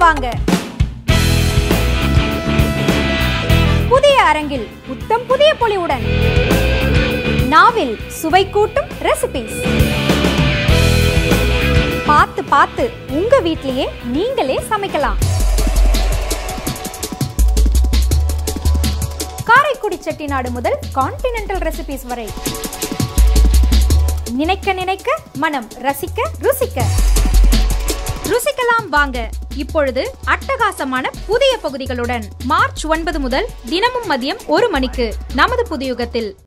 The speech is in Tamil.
வாங்க புதிய அரங்கில் புத்தம் புதிய பொலிவுடன் நாவில் சுவை கூட்டும் ரெசிபிஸ் பார்த்து பார்த்து உங்க வீட்லயே நீங்களே சமைக்கலாம் காரைக்குடி செட்டிநாடு முதல் கான்டினென்டல் ரெசிபிஸ் வரை நினைக்க நினைக்க மனம் ரசிக்க ருசிக்க ருசிக்கலாம் வாங்க இப்பொழுது அட்டகாசமான புதிய பகுதிகளுடன் மார்ச் ஒன்பது முதல் தினமும் மதியம் ஒரு மணிக்கு நமது புதியுகத்தில்